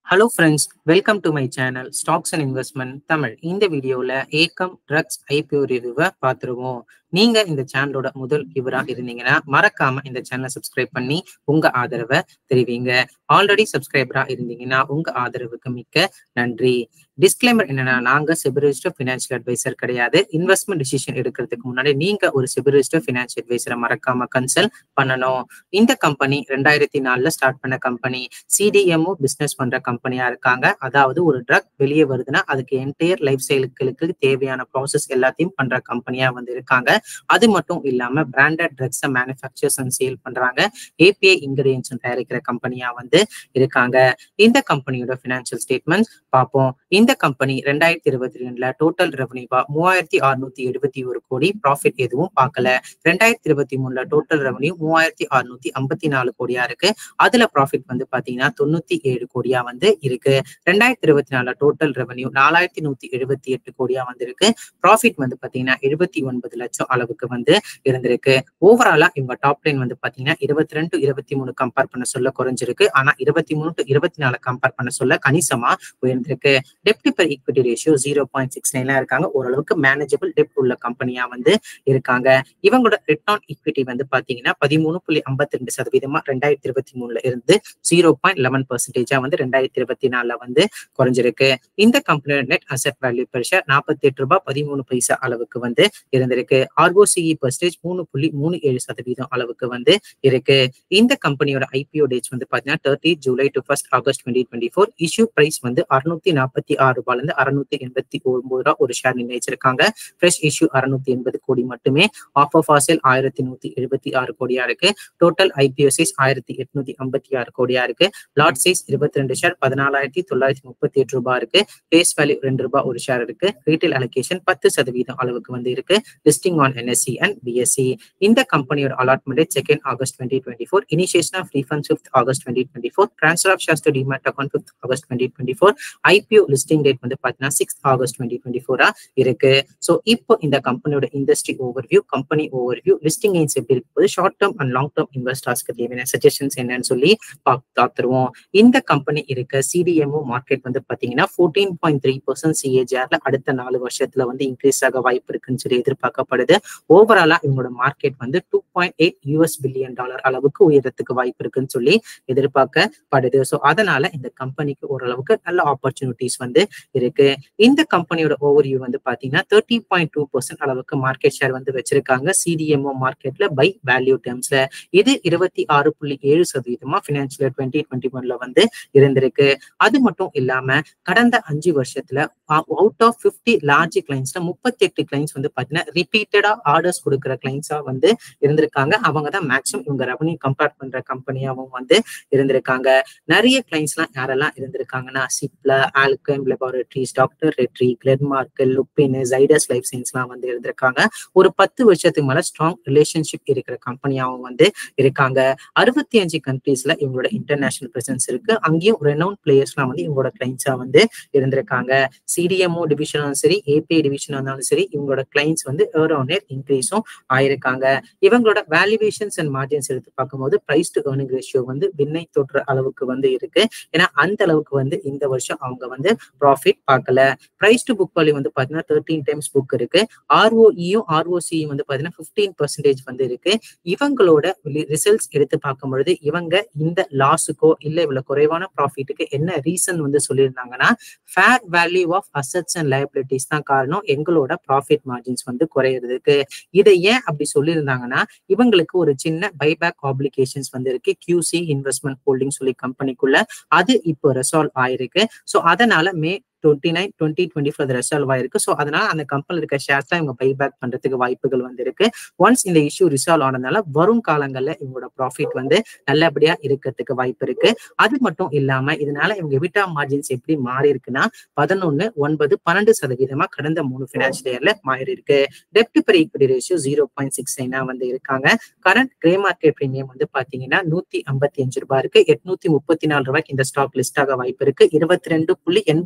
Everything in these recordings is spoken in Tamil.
hello friends welcome to my channel stocks and investment Tamil இந்த வீடியோவில் ஏக்கம் ட்ரக்ஸ் ஐபிஓ ரிவ்யூவை பார்த்துருவோம் நீங்க இந்த சேனலோட முதல் வியூவராக இருந்தீங்கன்னா மறக்காம இந்த சேனலை சப்ஸ்கிரைப் பண்ணி உங்க ஆதரவை தெரிவிங்க ஆல்ரெடி சப்ஸ்கிரைபரா இருந்தீங்கன்னா உங்க ஆதரவுக்கு மிக்க நன்றி டிஸ்க்ளைமர் என்னன்னா நாங்க செபிரிஸ்டர் ஃபினான்ஷியல் அட்வைசர் கிடையாது இன்வெஸ்ட்மெண்ட் டிசிஷன் எடுக்கிறதுக்கு முன்னாடி நீங்க ஒரு செபிரிஸ்டர் ஃபினான்ஷியல் அட்வைசரை மறக்காம கன்சல்ட் பண்ணணும் இந்த கம்பெனி ரெண்டாயிரத்தி நாலுல ஸ்டார்ட் பண்ண கம்பெனி சிடிஎம்ஓ பிசினஸ் பண்ற கம்பெனியா இருக்காங்க அதாவது ஒரு ட்ரக் வெளியே வருதுன்னா அதுக்கு என்டையர் லைஃப் சைக்கிளுக்கு தேவையான ப்ராசஸ் எல்லாத்தையும் பண்ற கம்பெனியா வந்து இருக்காங்க அது மட்டும் இல்லாம பிராண்டட் ட்ரக்ஸை மேனுஃபேக்சர்ஸ் அண்ட் சேல் பண்றாங்க ஏபிஐ இன்கிரீடியன்ஸ் தயாரிக்கிற கம்பெனியா வந்து இருக்காங்க இந்த கம்பெனியோட பினான்சியல் ஸ்டேட்மெண்ட்ஸ் பார்ப்போம் இந்த கம்பெனி ரெண்டாயிரத்தி இருபத்தி ரெண்டுல டோட்டல் ரெவன்யூவா மூவாயிரத்தி அறுநூத்தி எழுபத்தி ஒரு கோடி ப்ராஃபிட் எதுவும் பார்க்கல ரெண்டாயிரத்தி இருபத்தி மூணுல டோட்டல் ரெவன்யூ மூவாயிரத்தி அறுநூத்தி ஐம்பத்தி நாலு கோடியா இருக்கு அதுல ப்ராஃபிட் வந்து பாத்தீங்கன்னா தொண்ணூத்தி ஏழு கோடியா வந்து இருக்கு ரெண்டாயிரத்தி இருபத்தி நாலுல டோட்டல் ரெவன்யூ நாலாயிரத்தி நூத்தி எழுபத்தி எட்டு கோடியா வந்து இருக்கு ப்ராஃபிட் வந்து பாத்தீங்கன்னா எழுபத்தி ஒன்பது லட்சம் அளவுக்கு வந்து இருந்திருக்கு ஓவராலா இவங்க டாப் லைன் வந்து பாத்தீங்கன்னா இருபத்தி ரெண்டு இருபத்தி மூணு கம்பேர் பண்ண சொல்ல குறைஞ்சிருக்கு ஆனா இருபத்தி மூணு டு இருபத்தி நாலு கம்பேர் பண்ண சொல்ல கணிசமா உயர்ந்திருக்கு டெப்ட் per equity ratio zero point six நைன்ல இருக்காங்க ஓரளவுக்கு மேனேஜபிள் டெப்ட் உள்ள கம்பெனியா வந்து இருக்காங்க இவங்களோட ரிட்டர்ன் ஈக்விட்டி வந்து பாத்தீங்கன்னா பதிமூணு புள்ளி ஐம்பத்தி ரெண்டு சதவீதமா ரெண்டாயிரத்தி இருபத்தி மூணுல இருந்து ஜீரோ பாயிண்ட் லெவன் பர்சன்டேஜா வந்து ரெண்டாயிரத்தி இருபத்தி நாலுல வந்து குறைஞ்சிருக்கு இந்த கம்பெனியோட net asset value per share நாற்பத்தி எட்டு ரூபாய் பதிமூணு பைசா அளவுக்கு வந்து இருந்திருக்கு ஆர்ஓசிஇ பர்சன்டேஜ் மூணு புள்ளி மூணு ஏழு சதவீதம் அளவுக்கு வந்து இருக்கு இந்த கம்பெனியோட ஐபிஓ டேட்ஸ் வந்து பாத்தீங்கன்னா thirty July to first August twenty twenty four issue price வந்து அறுநூத்தி நாற்பத்தி ஆறு ரூபாயில இருந்து அறுநூத்தி எண்பத்தி ஒன்பது ரூபா ஒரு ஷேர் நிர்ணயிச்சிருக்காங்க ஃப்ரெஷ் இஷ்யூ அறுநூத்தி எண்பது கோடி மட்டுமே ஆஃப் ஆஃப் ஆசேல் ஆயிரத்தி நூத்தி எழுபத்தி ஆறு கோடியா இருக்கு டோட்டல் ஐபிஓ சைஸ் ஆயிரத்தி எட்நூத்தி ஐம்பத்தி ஆறு கோடியா இருக்கு லாட் சைஸ் இருபத்தி ரெண்டு ஷேர் பதினாலாயிரத்தி தொள்ளாயிரத்தி முப்பத்தி எட்டு ரூபாய் இருக்கு ஃபேஸ் வேல்யூ ரெண்டு ரூபாய் ஒரு ஷேர் இருக்கு ரீட்டைல் அலோகேஷன் பத்து சதவீதம் அளவுக்கு வந்து இருக்கு listing on NSE and BSE இந்த கம்பெனியோட allotment second August twenty twenty four initiation of refund fifth August twenty twenty four transfer of shares to demat account fifth August twenty twenty four IPO listing date வந்து பார்த்தீங்கன்னா சிக்ஸ் ஆகஸ்ட் டுவெண்ட்டி டுவெண்ட்டி ஃபோரா இருக்கு ஸோ இப்போ இந்த கம்பெனியோட industry overview company overview listing gains எப்படி இருக்கும்போது short term and long term இன்வெஸ்டர்ஸ்க்கு தேவையான சஜஷன்ஸ் என்னன்னு சொல்லி பார்த்துருவோம் இந்த கம்பெனி இருக்க சிடிஎம்ஓ மார்க்கெட் வந்து பார்த்தீங்கன்னா ஃபோர்டீன் பாயிண்ட் த்ரீ பர்சன்ட் சிஏஜிஆர்ல அடுத்த நாலு வருஷத்துல வந்து இன்க்ரீஸ் ஆக வாய்ப்பு இருக்குன்னு சொல்லி எதிர்பார்க்கப்படுது ஓவராலா இவங்களோட மார்க்கெட் வந்து two point eight US billion dollar அளவுக்கு உயரத்துக்கு வாய்ப்பு இருக்குன்னு சொல்லி எதிர்பார்க்கப்படுது ஸோ அதனால இந்த கம்பெனிக்கு ஓரளவுக்கு நல்ல ஆப்பர்ச்சுனிட்டிஸ் வந்து இருக்கு இந்த கம்பெனியோட ஓவர்வியூ வந்து பாத்தீங்கன்னா தேர்ட்டி பாயிண்ட் டூ பர்சன்ட் அளவுக்கு மார்க்கெட் ஷேர் வந்து வச்சிருக்காங்க சிடிஎம்ஓ மார்க்கெட்ல பை வேல்யூ டேர்ம்ஸ்ல இது இருபத்தி ஆறு புள்ளி ஏழு சதவீதமா பினான்சியல் டுவெண்ட்டி டுவெண்ட்டி ஒன்ல வந்து இருந்திருக்கு அது மட்டும் இல்லாம கடந்த அஞ்சு வருஷத்துல அவுட் ஆஃப் பிப்டி லார்ஜ் கிளைண்ட்ஸ்ல முப்பத்தி எட்டு கிளைண்ட்ஸ் வந்து பாத்தீங்கன்னா ரிப்பீட்டடா ஆர்டர்ஸ் கொடுக்குற கிளைண்ட்ஸா வந்து இருந்திருக்காங்க அவங்க தான் மேக்ஸிமம் இவங்க ரெவன்யூ கம்பேர் பண்ற கம்பெனியாவும் வந்து இருந்திருக்காங்க நிறைய கிளைண்ட்ஸ் எல்லாம் யாரெல்லாம் இருந்திருக்காங்கன்னா சிப்ல Alkem laboratories doctor Reddy Glenmark Lupin Zydus life science எல்லாம் வந்து இருந்திருக்காங்க ஒரு பத்து வருஷத்துக்கு மேல ஸ்ட்ராங் ரிலேஷன்ஷிப் இருக்கிற கம்பெனியாவும் வந்து இருக்காங்க அறுபத்தி அஞ்சு கண்ட்ரீஸ்ல இவங்களோட இன்டர்நேஷனல் பிரசன்ஸ் இருக்கு அங்கேயும் ரெனவுன் பிளேயர்ஸ்லாம் வந்து இவங்களோட கிளைண்ட்ஸா வந்து இருந்திருக்காங்க சிடிஎம்ஓ டிவிஷனும் சரி ஏபிஐ டிவிஷன் இருந்தாலும் சரி இவங்களோட கிளைண்ட்ஸ் வந்து ஏர் ஆன் ஏர் இன்க்ரீஸும் ஆயிருக்காங்க இவங்களோட வேல்யூவேஷன்ஸ் அண்ட் மார்ஜின்ஸ் எடுத்து பார்க்கும்போது பிரைஸ் டு ஏர்னிங் ரேஷியோ வந்து விண்ணை தொற்ற அளவுக்கு வந்து இருக்கு ஏன்னா அந்த அளவுக்கு வந்து இந்த வருஷம் அவங்க வந்து ப்ராஃபிட் பார்க்கல பிரைஸ் டு புக் வேல்யூ வந்து பாத்தீங்கன்னா தேர்ட்டீன் டைம்ஸ் புக் இருக்கு ஆர்ஓஇயும் ஆர்ஓசியும் வந்து பாத்தீங்கன்னா பிப்டீன் பர்சன்டேஜ் வந்து இருக்கு இவங்களோட ரிசல்ட்ஸ் எடுத்து பார்க்கும் பொழுது இவங்க இந்த லாஸுக்கோ இல்ல இவ்வளவு குறைவான ப்ராஃபிட்டுக்கு என்ன ரீசன் வந்து சொல்லியிருந்தாங்கன்னா fair value of assets and liabilities தான் காரணம் எங்களோட ப்ராஃபிட் மார்ஜின்ஸ் வந்து குறையிறதுக்கு இதை ஏன் அப்படி சொல்லியிருந்தாங்கன்னா இவங்களுக்கு ஒரு சின்ன பைபேக் ஆப்ளிகேஷன்ஸ் வந்து இருக்கு கியூசி இன்வெஸ்ட்மெண்ட் ஹோல்டிங் சொல்லி கம்பெனிக்குள்ள அது இப்போ ரெசால்வ் ஆயிருக்கு ஸோ அதனால May twenty nine twenty twenty four resolve ஆயிருக்கு ஸோ அதனால அந்த கம்பெனியில் இருக்க ஷேர்ஸ் தான் இவங்க பைபேக் பண்றதுக்கு வாய்ப்புகள் வந்து இருக்கு ஒன்ஸ் இந்த இஷ்யூ ரிசால்வ் ஆனதுனால வரும் காலங்களில் இவங்களோட ப்ராஃபிட் வந்து நல்லபடியா இருக்கிறதுக்கு வாய்ப்பு இருக்கு அது மட்டும் இல்லாம இதனால இவங்க எபிட்டா மார்ஜின்ஸ் எப்படி மாறி இருக்குன்னா பதினொன்னு ஒன்பது பன்னெண்டு சதவீதமா கடந்த மூணு பினான்சியல் இயர்ல மாறி இருக்கு டெப்ட் per equity ratio zero point six நைனா வந்து இருக்காங்க கரண்ட் கிரே மார்க்கெட் பிரீமியம் வந்து பாத்தீங்கன்னா நூத்தி ஐம்பத்தி அஞ்சு ரூபாய் இருக்கு எட்நூத்தி முப்பத்தி நாலு ரூபாய்க்கு இந்த ஸ்டாக் லிஸ்ட் ஆக வாய்ப்பு இருக்கு இருபத்தி ரெண்டு புள்ளி எண்பத்தி மூணு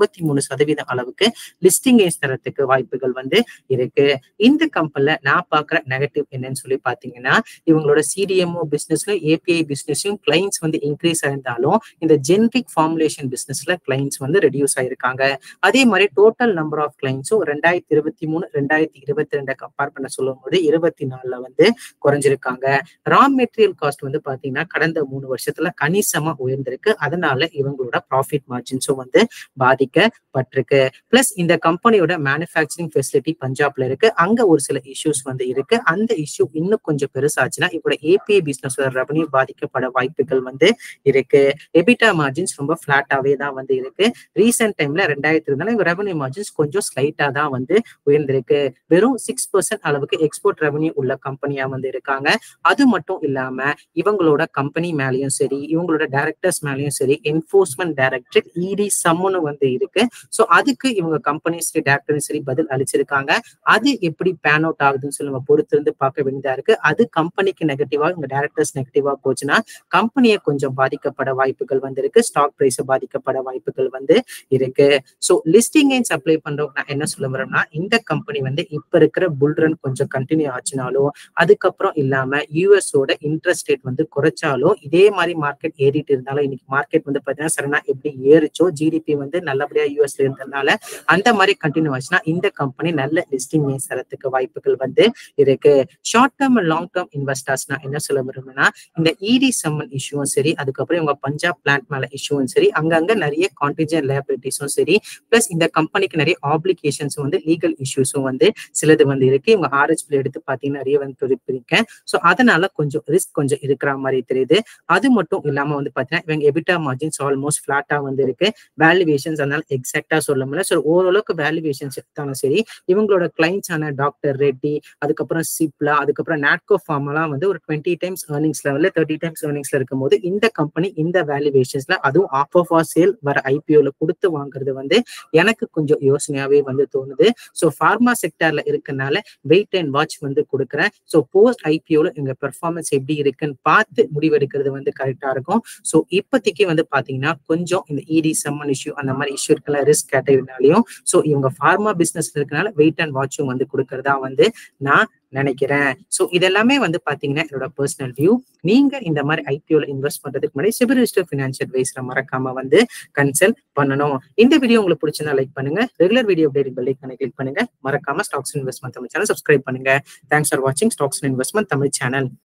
சதவீதம் அளவுக்கு லிஸ்டிங் தரத்துக்கு வாய்ப்புகள் வந்து இருக்கு இந்த கம்பெனில நான் பாக்குற நெகட்டிவ் என்னன்னு சொல்லி பாத்தீங்கன்னா இவங்களோட சிடிஎம்ஓ பிசினஸ்ல ஏபிஐ பிசினஸையும் கிளைண்ட்ஸ் வந்து இன்க்ரீஸ் ஆயிருந்தாலும் இந்த ஜென்ரிக் ஃபார்முலேஷன் பிசினஸ்ல கிளைண்ட்ஸ் வந்து ரெடியூஸ் ஆயிருக்காங்க அதே மாதிரி டோட்டல் நம்பர் ஆஃப் கிளைண்ட்ஸும் ரெண்டாயிரத்தி இருபத்தி மூணு ரெண்டாயிரத்தி இருபத்தி ரெண்டை கம்பேர் பண்ண சொல்லும் போது இருபத்தி நாலுல வந்து குறைஞ்சிருக்காங்க ரா மெட்டீரியல் காஸ்ட் வந்து பாத்தீங்கன்னா கடந்த மூணு வருஷத்துல கணிசமா உயர்ந்திருக்கு அதனால இவங்களோட ப்ராஃபிட் மார்ஜின்ஸும் வந்து பாதிக்கப்பட்டிருக்கு பிளஸ் இந்த கம்பெனியோட மேனுஃபேக்சரிங் ஃபெசிலிட்டி பஞ்சாப்ல இருக்கு அங்க ஒரு சில இஷ்யூஸ் வந்து இருக்கு அந்த இஷ்யூ இன்னும் கொஞ்சம் பெருசாச்சுன்னா இப்போட ஏபிஐ பிசினஸ் ரெவன்யூ பாதிக்கப்பட வாய்ப்புகள் வந்து இருக்கு எபிட்டா மார்ஜின்ஸ் ரொம்ப பிளாட்டாவே தான் வந்து இருக்கு ரீசெண்ட் டைம்ல ரெண்டாயிரத்தி இருந்தாலும் ரெவன்யூ மார்ஜின்ஸ் கொஞ்சம் ஸ்லைட்டா தான் வந்து உயர்ந்திருக்கு வெறும் சிக்ஸ் பர்சன்ட் அளவுக்கு எக்ஸ்போர்ட் ரெவன்யூ உள்ள கம்பெனியா வந்து இருக்காங்க அது மட்டும் இல்லாம இவங்களோட கம்பெனி மேலயும் சரி இவங்களோட டைரக்டர்ஸ் மேலயும் சரி என்போர்ஸ்மெண்ட் டைரக்டர் இடி சம்முன்னு வந்து இருக்கு ஸோ அதுக்கு இவங்க கம்பெனி சரி டேரக்டரும் சரி பதில் அளிச்சிருக்காங்க அது எப்படி பேன் அவுட் ஆகுதுன்னு சொல்லி நம்ம பொறுத்து இருந்து பார்க்க வேண்டியதா இருக்கு அது கம்பெனிக்கு நெகட்டிவா இவங்க டேரக்டர்ஸ் நெகட்டிவா போச்சுன்னா கம்பெனியை கொஞ்சம் பாதிக்கப்பட வாய்ப்புகள் வந்து இருக்கு ஸ்டாக் பிரைஸ் பாதிக்கப்பட வாய்ப்புகள் வந்து இருக்கு ஸோ லிஸ்டிங் கைன்ஸ் அப்ளை பண்றவங்க நான் என்ன சொல்ல வரேன்னா இந்த கம்பெனி வந்து இப்ப இருக்கிற புல்ரன் கொஞ்சம் கண்டினியூ ஆச்சுனாலும் அதுக்கப்புறம் இல்லாம யூஎஸோட இன்ட்ரெஸ்ட் ரேட் வந்து குறைச்சாலும் இதே மாதிரி மார்க்கெட் ஏறிட்டு இருந்தாலும் இன்னைக்கு மார்க்கெட் வந்து பாத்தீங்கன்னா சடனா எப்படி ஏறிச்சோ ஜிடிபி வந்து நல்லபடியா யூஎஸ்ல இருந்ததுனால அந்த மாதிரி கண்டினியூ ஆச்சுன்னா இந்த கம்பெனி நல்ல லிஸ்டிங் கைன்ஸ் தரத்துக்கு வாய்ப்புகள் வந்து இருக்கு short term and long term investors நான் என்ன சொல்ல விரும்புனா இந்த இடி சம்மன் இஷ்யூவும் சரி அதுக்கப்புறம் இவங்க பஞ்சாப் பிளான்ட் மேல இஷ்யூவும் சரி அங்கங்க நிறைய கான்டிஜென்ட் லேபிலிட்டிஸும் சரி பிளஸ் இந்த கம்பெனிக்கு நிறைய ஆப்ளிகேஷன்ஸும் வந்து லீகல் இஷ்யூஸும் வந்து சிலது வந்து இருக்கு இவங்க ஆர்ஹெச்பில் எடுத்து பார்த்தீங்கன்னா நிறைய வந்து பிரிப்பிருக்கேன் ஸோ அதனால கொஞ்சம் ரிஸ்க் கொஞ்சம் இருக்கிற மாதிரி தெரியுது அது மட்டும் இல்லாம வந்து பார்த்தீங்கன்னா இவங்க எபிட்டா மார்ஜின்ஸ் ஆல்மோஸ்ட் ஃபிளாட்டா வந்து இருக்கு வேல்யூவேஷன்ஸ் அதனால எக்ஸாக்டா சொல்ல முடியல ஸோ ஓரளவுக்கு வேல்யூவேஷன்ஸ் எடுத்தாலும் சரி இவங்களோட கிளைண்ட்ஸ் ஆன டாக்டர் ரெட்டி அதுக்கப்புறம் சிப்லா அதுக்கப்புறம் நாட்கோ ஃபார்மெல்லாம் வந்து ஒரு டுவெண்ட்டி டைம்ஸ் ஏர்னிங்ஸ் லெவலில் தேர்ட்டி டைம்ஸ் ஏர்னிங்ஸ்ல இருக்கும்போது இந்த கம்பெனி இந்த வேல்யூவேஷன்ஸ்ல அதுவும் ஆஃப் ஆஃப் ஆர் சேல் வர ஐபிஓல கொடுத்து வாங்குறது வந்து எனக்கு கொஞ்சம் யோசனையாவே வந்து தோணுது ஸோ ஃபார்மா செக்டர்ல இருக்கனால வெயிட் அண்ட் வாட்ச் வந்து கொடுக்குறேன் ஸோ போஸ்ட் ஐபிஓல எங்க பெர்ஃபார்மன்ஸ் எப்படி இருக்குன்னு பார்த்து முடிவெடுக்கிறது வந்து கரெக்டா இருக்கும் ஸோ இப்போதைக்கு வந்து பாத்தீங்கன்னா கொஞ்சம் இந்த இடி சம்மன் இஷ்யூ அந்த மாதிரி இஷ்யூ இருக்கல ரிஸ்க் கேட்டகரினாலையும் ஸோ இவங்க ஃபார்மா பிசினஸ் இருக்கனால வெயிட் அண்ட் வாட்சும் வந்து கொடுக்கறதா வந்து நான் நினைக்கிறேன் ஸோ இதெல்லாமே வந்து பாத்தீங்கன்னா என்னோட பர்சனல் வியூ நீங்க இந்த மாதிரி ஐபிஓல இன்வெஸ்ட் பண்றதுக்கு முன்னாடி சிபில் ரிஜிஸ்டர் ஃபினான்ஷியல் அட்வைஸரை மறக்காம வந்து கன்சல்ட் பண்ணணும் இந்த வீடியோ உங்களுக்கு பிடிச்சிருந்தா லைக் பண்ணுங்க ரெகுலர் வீடியோ அப்டேட் பெல் ஐக்கானை கிளிக் பண்ணுங்க மறக்காம stocks investment Tamil channel subscribe பண்ணுங்க தேங்க்ஸ் ஃபார் வாட்சிங் ஸ்டாக்ஸ் இன்வெஸ்ட்மெண்ட் தமிழ் சேனல்